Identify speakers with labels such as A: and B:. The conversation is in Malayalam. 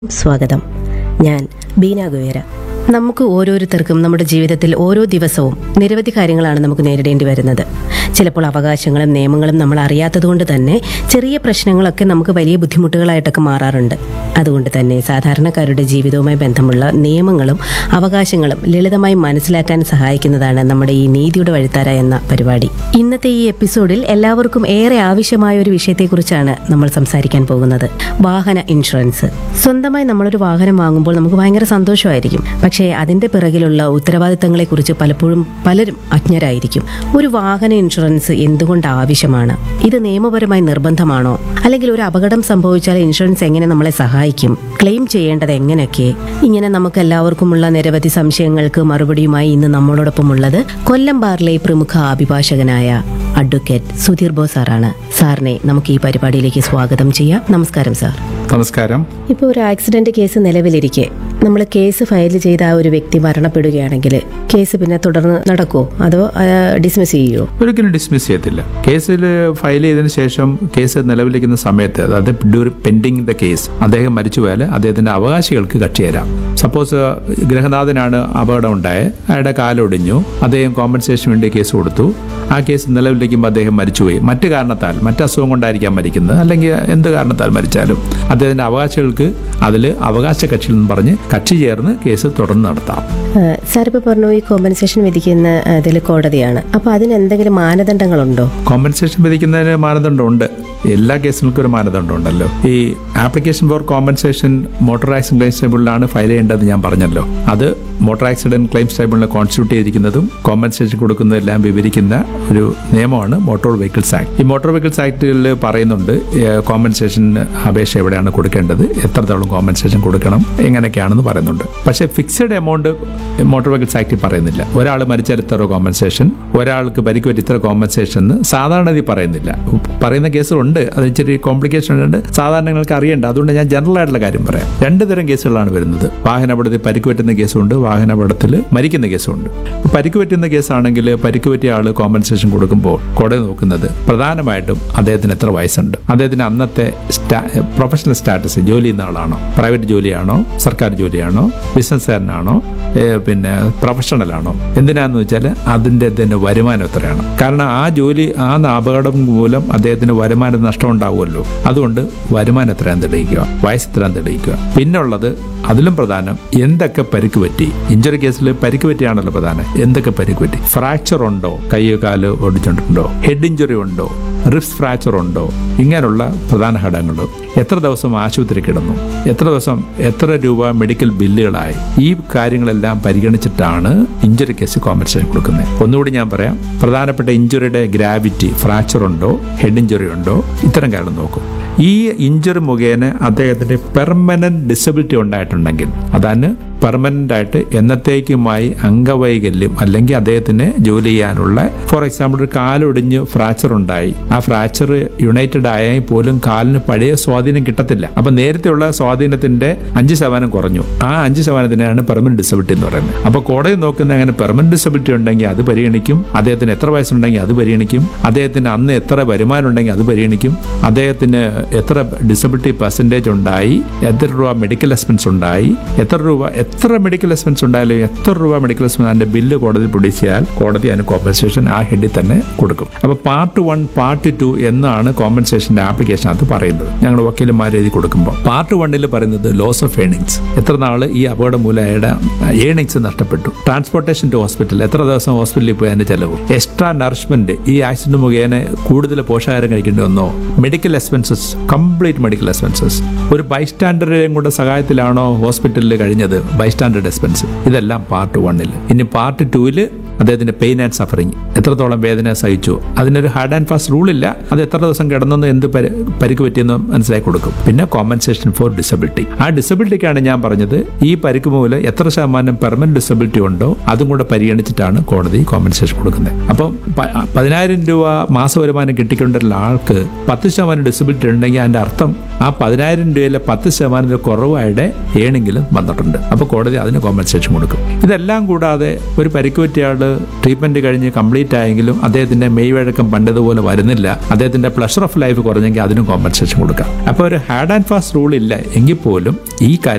A: സ്വാഗതം ഞാൻ ബീന ഗുവേര നമുക്ക് ഓരോരുത്തർക്കും നമ്മുടെ ജീവിതത്തിൽ ഓരോ ദിവസവും നിരവധി കാര്യങ്ങളാണ് നമുക്ക് നേരിടേണ്ടി വരുന്നത് ചിലപ്പോൾ അവകാശങ്ങളും നിയമങ്ങളും നമ്മൾ അറിയാത്തതുകൊണ്ട് തന്നെ ചെറിയ പ്രശ്നങ്ങളൊക്കെ നമുക്ക് വലിയ ബുദ്ധിമുട്ടുകളായിട്ടൊക്കെ മാറാറുണ്ട് അതുകൊണ്ട് തന്നെ സാധാരണക്കാരുടെ ജീവിതവുമായി ബന്ധമുള്ള നിയമങ്ങളും അവകാശങ്ങളും ലളിതമായി മനസ്സിലാക്കാൻ സഹായിക്കുന്നതാണ് നമ്മുടെ ഈ നീതിയുടെ വഴിത്താര എന്ന പരിപാടി ഇന്നത്തെ ഈ എപ്പിസോഡിൽ എല്ലാവർക്കും ഏറെ ആവശ്യമായ ഒരു വിഷയത്തെക്കുറിച്ചാണ് നമ്മൾ സംസാരിക്കാൻ പോകുന്നത് വാഹന ഇൻഷുറൻസ് സ്വന്തമായി നമ്മളൊരു വാഹനം വാങ്ങുമ്പോൾ നമുക്ക് ഭയങ്കര സന്തോഷമായിരിക്കും പക്ഷേ അതിന്റെ പിറകിലുള്ള ഉത്തരവാദിത്തങ്ങളെക്കുറിച്ച് പലപ്പോഴും പലരും അജ്ഞരായിരിക്കും ഒരു വാഹന ഇൻഷുറൻസ് എന്തുകൊണ്ട് ആവശ്യമാണ് ഇത് നിയമപരമായി നിർബന്ധമാണോ അല്ലെങ്കിൽ ഒരു അപകടം സംഭവിച്ചാൽ ഇൻഷുറൻസ് എങ്ങനെ നമ്മളെ സഹായിക്കും ക്ലെയിം ചെയ്യേണ്ടത് എങ്ങനെയൊക്കെ ഇങ്ങനെ നമുക്ക് എല്ലാവർക്കുമുള്ള നിരവധി സംശയങ്ങൾക്ക് മറുപടിയുമായി ഇന്ന് നമ്മളോടൊപ്പം ഉള്ളത് കൊല്ലം ബാറിലെ പ്രമുഖ അഭിഭാഷകനായ അഡ്വക്കേറ്റ് സുധീർ ബോസ് സാറാണ് സാറിനെ നമുക്ക് ഈ പരിപാടിയിലേക്ക് സ്വാഗതം ചെയ്യാം നമസ്കാരം സാർ
B: നമസ്കാരം
A: ഇപ്പോൾ ഒരു ആക്സിഡന്റ് കേസ് നിലവിലിരിക്കെ നമ്മൾ കേസ് ഫയൽ ചെയ്ത ആ ഒരു വ്യക്തി മരണപ്പെടുകയാണെങ്കിൽ കേസ് പിന്നെ തുടർന്ന് നടക്കുമോ അതോ ഡിസ്മിസ് ചെയ്യുമോ
B: ഒരിക്കലും ഡിസ്മിസ് ചെയ്യത്തില്ല കേസിൽ ഫയൽ ചെയ്തതിനു ശേഷം കേസ് നിലവിലിരിക്കുന്ന സമയത്ത് അതായത് ഡ്യൂറി പെൻഡിങ് ദ കേസ് അദ്ദേഹം മരിച്ചുപോയാൽ അദ്ദേഹത്തിന്റെ അവകാശികൾക്ക് കക്ഷി തരാം സപ്പോസ് ഗൃഹനാഥനാണ് അപകടം ഉണ്ടായത് അയാളുടെ കാലൊടിഞ്ഞു അദ്ദേഹം കോമ്പൻസേഷൻ വേണ്ടി കേസ് കൊടുത്തു ആ കേസ് നിലവിലിരിക്കുമ്പോൾ അദ്ദേഹം മരിച്ചുപോയി മറ്റു കാരണത്താൽ മറ്റു അസുഖം കൊണ്ടായിരിക്കാം മരിക്കുന്നത് അല്ലെങ്കിൽ എന്ത് കാരണത്താൽ മരിച്ചാലും അദ്ദേഹത്തിന്റെ അവകാശികൾക്ക് അതിൽ അവകാശ കക്ഷിയിൽ നിന്ന് പറഞ്ഞ് കക്ഷി ചേർന്ന് കേസ് തുടർന്ന് നടത്താം
A: സാർ ഇപ്പോൾ പറഞ്ഞു ഈ കോമ്പൻസേഷൻ വിധിക്കുന്ന ഇതിൽ കോടതിയാണ് അപ്പോൾ അതിന് എന്തെങ്കിലും മാനദണ്ഡങ്ങളുണ്ടോ
B: കോമ്പൻസേഷൻ വിധിക്കുന്നതിന് മാനദണ്ഡമുണ്ട് എല്ലാ കേസുകൾക്കും ഒരു മാനദണ്ഡം ഉണ്ടല്ലോ ഈ application for compensation motor accident claims ട്രൈബ്യൂണലാണ് ഫയൽ ചെയ്യേണ്ടത് ഞാൻ പറഞ്ഞല്ലോ അത് മോട്ടോർ ആക്സിഡന്റ് ക്ലെയിംസ് ട്രൈബ്യൂണലിനെ കോൺസ്റ്റിറ്റ്യൂട്ട് ചെയ്തിരിക്കുന്നതും കോമ്പൻസേഷൻ കൊടുക്കുന്നതെല്ലാം വിവരിക്കുന്ന ഒരു നിയമമാണ് മോട്ടോർ വെഹിക്കിൾസ് ആക്ട് ഈ മോട്ടോർ വെഹിക്കിൾസ് ആക്ടിൽ പറയുന്നുണ്ട് കോമ്പൻസേഷൻ അപേക്ഷ എവിടെയാണ് കൊടുക്കേണ്ടത് എത്രത്തോളം കോമ്പൻസേഷൻ കൊടുക്കണം എങ്ങനെയൊക്കെയാണെന്ന് പറയുന്നുണ്ട് പക്ഷേ ഫിക്സഡ് എമൗണ്ട് മോട്ടോർ വെഹിക്കിൾസ് ആക്ടിൽ പറയുന്നില്ല ഒരാൾ മരിച്ചാൽ ഇത്ര കോമ്പൻസേഷൻ ഒരാൾക്ക് പരിക്ക് പറ്റി ഇത്ര കോമ്പൻസേഷൻ എന്ന് സാധാരണ രീതി പറയുന്നില്ല പറയുന്ന കേസുകളുണ്ട് അത് ഇച്ചിരി കോംപ്ലിക്കേഷൻ ഉണ്ട് സാധാരണങ്ങൾക്ക് അറിയേണ്ട അതുകൊണ്ട് ഞാൻ ജനറൽ ആയിട്ടുള്ള കാര്യം പറയാം രണ്ട് തരം കേസുകളാണ് വരുന്നത് വാഹനാപകടത്തിൽ പരിക്ക് പറ്റുന്ന കേസുണ്ട് വാഹനാപകടത്തിൽ മരിക്കുന്ന കേസുണ്ട് ഇപ്പൊ പരിക്ക് പറ്റുന്ന കേസാണെങ്കിൽ പരിക്ക് പറ്റിയ ആൾ കോമ്പൻസേഷൻ കൊടുക്കുമ്പോൾ കോടതി നോക്കുന്നത് പ്രധാനമായിട്ടും അദ്ദേഹത്തിന് എത്ര വയസ്സുണ്ട് അദ്ദേഹത്തിന് അന്നത്തെ പ്രൊഫഷണൽ സ്റ്റാറ്റസ് ജോലി ചെയ്യുന്ന ആളാണോ പ്രൈവറ്റ് ജോലിയാണോ സർക്കാർ ജോലിയാണോ ബിസിനസ്സുകാരനാണോ ഏ, പിന്നെ പ്രൊഫഷണലാണോ എന്തിനാന്ന് വെച്ചാൽ അതിന്റെ തന്നെ വരുമാനം എത്രയാണ് കാരണം ആ ജോലി ആ അപകടം മൂലം അദ്ദേഹത്തിന് വരുമാന നഷ്ടം ഉണ്ടാവുമല്ലോ അതുകൊണ്ട് വരുമാനം എത്രയാന്ന് തെളിയിക്കുക വയസ്സ് എത്രയാന്ന് തെളിയിക്കുക പിന്നുള്ളത് അതിലും പ്രധാനം എന്തൊക്കെ പരിക്ക് പറ്റി ഇഞ്ചുറി കേസിൽ പരിക്ക് പറ്റിയാണല്ലോ പ്രധാനം എന്തൊക്കെ പരിക്ക് പറ്റി ഫ്രാക്ചർ ഉണ്ടോ കൈയോ കാല് ഓടിച്ചിട്ടുണ്ടോ ഹെഡ് ഇഞ്ചുറി ഉണ്ടോ റിപ്സ് ഫ്രാക്ചർ ഉണ്ടോ ഇങ്ങനെയുള്ള പ്രധാന ഘടകങ്ങൾ എത്ര ദിവസം ആശുപത്രി കിടന്നു എത്ര ദിവസം എത്ര രൂപ മെഡിക്കൽ ബില്ലുകളായി ഈ കാര്യങ്ങളെല്ലാം പരിഗണിച്ചിട്ടാണ് ഇഞ്ചുറി കേസ് കോമ്പൻസേഷൻ കൊടുക്കുന്നത് ഒന്നുകൂടി ഞാൻ പറയാം പ്രധാനപ്പെട്ട ഇഞ്ചുറിയുടെ ഗ്രാവിറ്റി ഫ്രാക്ചർ ഉണ്ടോ ഹെഡ് ഇഞ്ചുറി ഉണ്ടോ ഇത്തരം കാര്യം നോക്കും ഈ ഇഞ്ചുറി മുഖേന അദ്ദേഹത്തിന് പെർമനന്റ് ഡിസബിലിറ്റി ഉണ്ടായിട്ടുണ്ടെങ്കിൽ അതാണ് പെർമനന്റ് ആയിട്ട് എന്നത്തേക്കുമായി അംഗവൈകല്യം അല്ലെങ്കിൽ അദ്ദേഹത്തിന് ജോലി ചെയ്യാനുള്ള ഫോർ എക്സാമ്പിൾ ഒരു കാലൊടിഞ്ഞ് ഫ്രാക്ചർ ഉണ്ടായി ആ ഫ്രാക്ചർ യുണൈറ്റഡ് ആയാൽ പോലും കാലിന് പഴയ സ്വാധീനം കിട്ടത്തില്ല അപ്പൊ നേരത്തെയുള്ള സ്വാധീനത്തിന്റെ അഞ്ച് ശതമാനം കുറഞ്ഞു ആ അഞ്ച് ശതമാനത്തിനാണ് പെർമനന്റ് ഡിസബിലിറ്റി എന്ന് പറയുന്നത് അപ്പൊ കോടതി നോക്കുന്ന അങ്ങനെ പെർമനന്റ് ഡിസബിലിറ്റി ഉണ്ടെങ്കിൽ അത് പരിഗണിക്കും അദ്ദേഹത്തിന് എത്ര വയസ്സുണ്ടെങ്കിൽ അത് പരിഗണിക്കും അദ്ദേഹത്തിന് അന്ന് എത്ര വരുമാനം ഉണ്ടെങ്കിൽ അത് പരിഗണിക്കും അദ്ദേഹത്തിന് എത്ര ഡിസബിലിറ്റി പെർസെൻറ്റേജ് ഉണ്ടായി എത്ര രൂപ മെഡിക്കൽ എക്സ്പെൻസ് ഉണ്ടായി എത്ര രൂപ എത്ര മെഡിക്കൽ എക്സ്പെൻസ് ഉണ്ടായാലും എത്ര രൂപ മെഡിക്കൽ എക്സ്പെൻസ് അതിന്റെ ബില്ല് കോടതി പ്രൊഡ്യൂസ് ചെയ്താൽ കോടതി അതിന് കോമ്പൻസേഷൻ ആ ഹെഡിൽ തന്നെ കൊടുക്കും അപ്പൊ പാർട്ട് വൺ പാർട്ട് ടു എന്നാണ് കോമ്പൻസേഷന്റെ ആപ്ലിക്കേഷൻ അത് പറയുന്നത് ഞങ്ങൾ വക്കീലന്മാർ എഴുതി കൊടുക്കുമ്പോൾ പാർട്ട് വണ്ണിൽ പറയുന്നത് ലോസ് ഓഫ് ഏണിങ്സ് എത്ര നാൾ ഈ അപകടം മൂലം അയാളുടെ ഏണിങ്സ് നഷ്ടപ്പെട്ടു ട്രാൻസ്പോർട്ടേഷൻ ടു ഹോസ്പിറ്റൽ എത്ര ദിവസം ഹോസ്പിറ്റലിൽ പോയി അതിന്റെ ചെലവ് എക്സ്ട്രാ നറിഷ്മെന്റ് ഈ ആക്സിഡന്റ് മുഖേന കൂടുതൽ പോഷകാഹാരം കഴിക്കേണ്ടി വന്നോ medical expenses complete medical expenses ഒരു ബൈസ്റ്റാൻഡറുടെയും കൂടെ സഹായത്തിലാണോ ഹോസ്പിറ്റലിൽ കഴിഞ്ഞത് ബൈസ്റ്റാൻഡേർഡ് എക്സ്പെൻസ് ഇതെല്ലാം പാർട്ട് വണ്ണിൽ ഇനി പാർട്ട് ടൂവില് അദ്ദേഹത്തിന്റെ പെയിൻ ആൻഡ് സഫറിങ് എത്രത്തോളം വേദന സഹിച്ചു അതിനൊരു ഹാർഡ് ആൻഡ് ഫാസ്റ്റ് റൂൾ ഇല്ല അത് എത്ര ദിവസം കിടന്നെന്ന് എന്ത് പരി- പരിക്ക് പറ്റിയെന്ന് മനസ്സിലാക്കി കൊടുക്കും പിന്നെ കോമ്പൻസേഷൻ ഫോർ ഡിസബിലിറ്റി ആ ഡിസബിലിറ്റിക്കാണ് ഞാൻ പറഞ്ഞത് ഈ പരിക്ക് മൂലം എത്ര ശതമാനം പെർമനന്റ് ഡിസബിലിറ്റി ഉണ്ടോ അതും കൂടെ പരിഗണിച്ചിട്ടാണ് കോടതി കോമ്പൻസേഷൻ കൊടുക്കുന്നത് അപ്പം പ- പതിനായിരം രൂപ മാസ വരുമാനം കിട്ടിക്കൊണ്ടുള്ള ആൾക്ക് പത്ത് ശതമാനം ഡിസബിലിറ്റി ഉണ്ടെങ്കിൽ അതിന്റെ അർത്ഥം ആ പതിനായിരം രൂപയിലെ പത്ത് ശതമാനത്തിൽ കുറവായുടെ ഏണെങ്കിലും വന്നിട്ടുണ്ട് അപ്പോൾ കോടതി അതിന് കോമ്പൻസേഷൻ കൊടുക്കും ഇതെല്ലാം കൂടാതെ ഒരു പരിക്ക് പറ്റിയ ആള് ട്രീറ്റ്മെന്റ് കഴിഞ്ഞ് കംപ്ലീറ്റ് ആയെങ്കിലും അദ്ദേഹത്തിന്റെ മെയ് വഴക്കം പണ്ടതുപോലെ വരുന്നില്ല അദ്ദേഹത്തിന്റെ പ്ലഷർ ഓഫ് ലൈഫ് കുറഞ്ഞെങ്കിൽ അതിനും കോമ്പൻസേഷൻ കൊടുക്കാം അപ്പോൾ ഒരു ഹാഡ് ആൻഡ് ഫാസ്റ്റ് റൂൾ ഇല്ല എങ്കിൽ പോലും ഈ കാര്യം